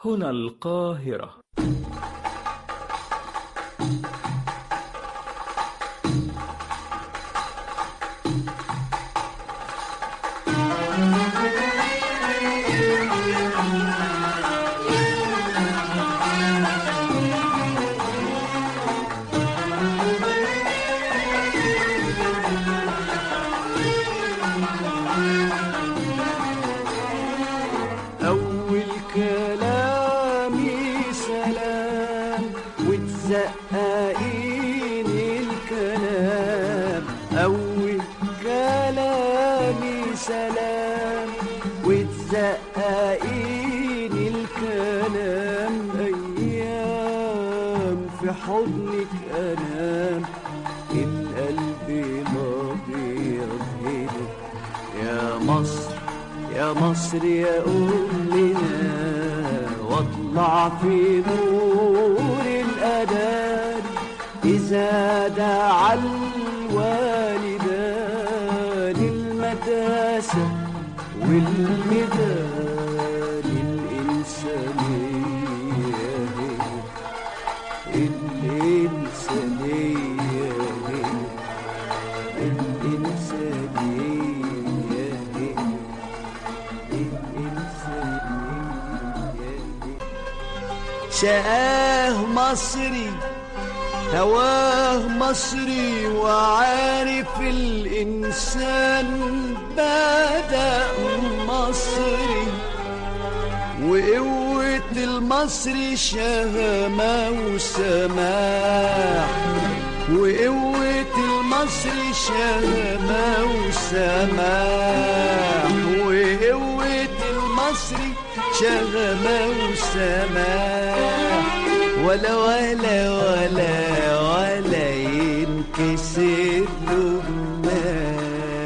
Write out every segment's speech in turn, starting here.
هنا القاهرة أول كلامي سلام وتزققين الكلام أول كلامي سلام وتزققين الكلام أيام في حضنك أنام القلب الأبيض هنا يا مصر يا مصر يا أمنا واطلع في نور الأذان إذا دعا الوالدان المدرسة والميدان الإنسانية هي الإنسانية هي الإنسانية هي شقاه مصري هواه مصري وعارف الإنسان بدأ مصري وقوة المصري شهامة وسماح وقوة المصري شهامة وسماح وقوة المصري شهامة وسماح ولا ولا ولا ولا ينكسر لبنان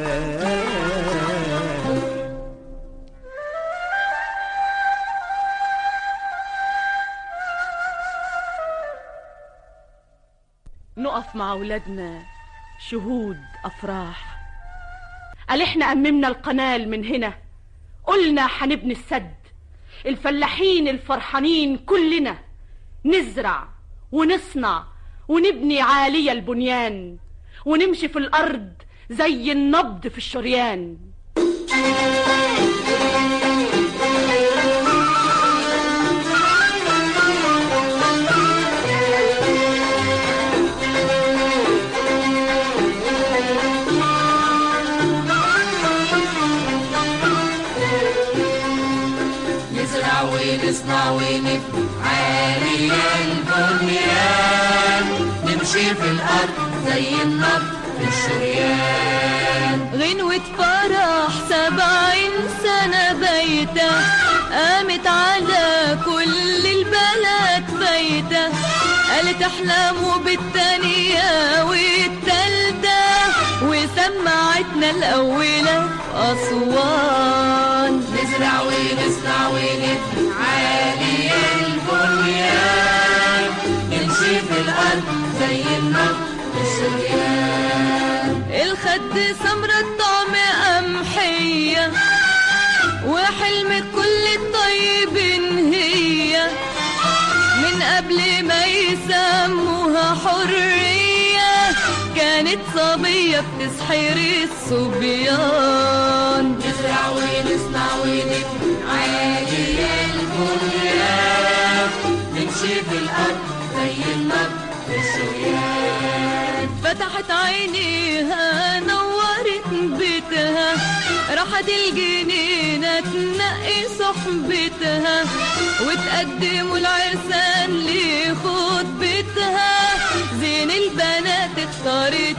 نقف مع ولادنا شهود أفراح قال احنا أممنا القنال من هنا قلنا هنبني السد الفلاحين الفرحانين كلنا نزرع ونصنع ونبني عالية البنيان ونمشي في الأرض زي النبض في الشريان نزرع ونصنع ونبني عالي البنيان نمشي في الأرض زي النبض في الشريان غنوة فرح سبعين سنة بايتة قامت على كل البلد فايتة قالت احلاموا بالتانية والتالتة وسمعتنا الأولى في أسوان نزرع ونصنع ونبني عالي البنيان نمشي في الأرض زي النبض في الشريان الخد سمرة طعم قمحية وحلم كل الطيبين هي من قبل ما يسموها حرية كانت صبية بتسحر الصبيان نزرع ونصنع ونبني عالي البنيان نمشي في الأرض زي النبض في الشريان فتحت عينيها نورت بيتها راحت الجنينة تنقي صحبتها وتقدموا العرسان لخطبتها زين البنات اختارت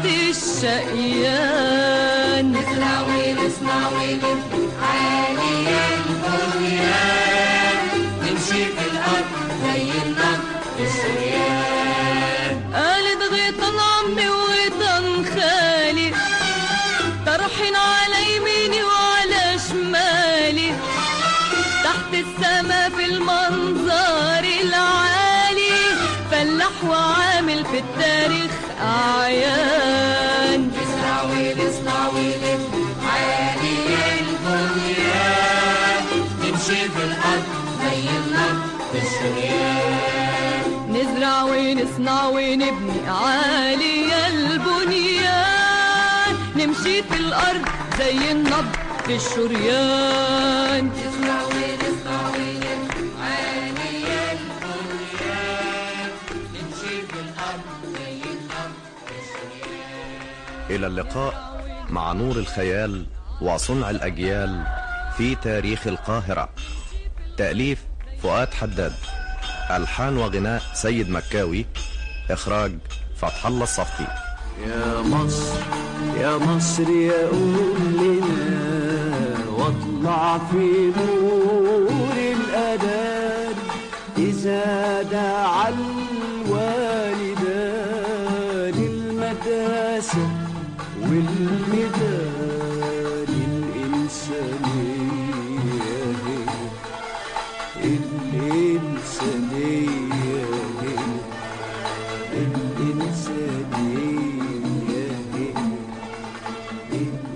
الشقيان نزرع ونصنع ونبني عالي البنيان نمشي في الأرض زي النبض في الشريان قالت غيطان عمي وغيطان خالي طرحين على يميني وعلى شمالي تحت السما في المنظر العالي فلاح وعامل في التاريخ أعيان نزرع ونصنع ونبني عالي البنيان نمشي في الأرض زي النبض في نزرع ونصنع ونبني عالي البنيان نمشي في الأرض زي النبض في الشريان نزرع ونزرع ونبني عالي البنيان نمشي في الأرض زي النبض إلى اللقاء مع نور الخيال وصنع الأجيال في تاريخ القاهرة تأليف فؤاد حداد ألحان وغناء سيد مكاوي إخراج فتح الله الصفتي يا مصر يا مصر يا قول لنا واطلع في نور الأذان إذا دعا الوالدان المداسة والميدان الإنسانية هي الإنسانية هي الإنسانية هي